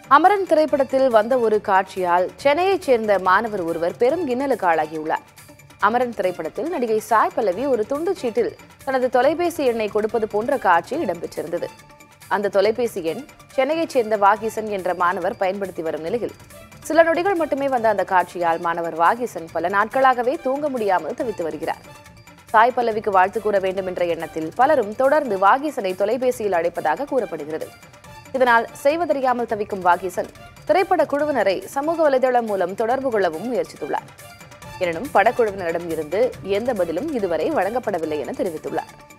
அமரன் திரைப்படத்தில் வந்த ஒரு காட்சியால் சென்னையைச் சேர்ந்த மாணவர் ஒருவர் பெரும் இன்னலுக்கு ஆளாகியுள்ளார் அமரன் திரைப்படத்தில் நடிகை சாய் பல்லவி ஒரு துண்டுச் சீட்டில் தனது தொலைபேசி எண்ணை கொடுப்பது போன்ற காட்சி இடம்பெற்றிருந்தது அந்த தொலைபேசி எண் சென்னையைச் சேர்ந்த வாகீசன் என்ற மாணவர் பயன்படுத்தி வரும் நிலையில் சில நொடிகள் மட்டுமே வந்த அந்த காட்சியால் மாணவர் வாகீசன் பல நாட்களாகவே தூங்க முடியாமல் தவித்து வருகிறார் சாய் பல்லவிக்கு வாழ்த்து கூற வேண்டும் என்ற எண்ணத்தில் பலரும் தொடர்ந்து வாகீசனை தொலைபேசியில் அழைப்பதாக கூறப்படுகிறது இதனால் செய்வதறியாமல் தவிக்கும் வாகீசன் திரைப்பட குழுவினரை சமூக வலைதளம் மூலம் தொடர்பு கொள்ளவும் முயற்சித்துள்ளார் எனினும் படக்குழுவினரிடம் இருந்து எந்த பதிலும் இதுவரை வழங்கப்படவில்லை என தெரிவித்துள்ளார்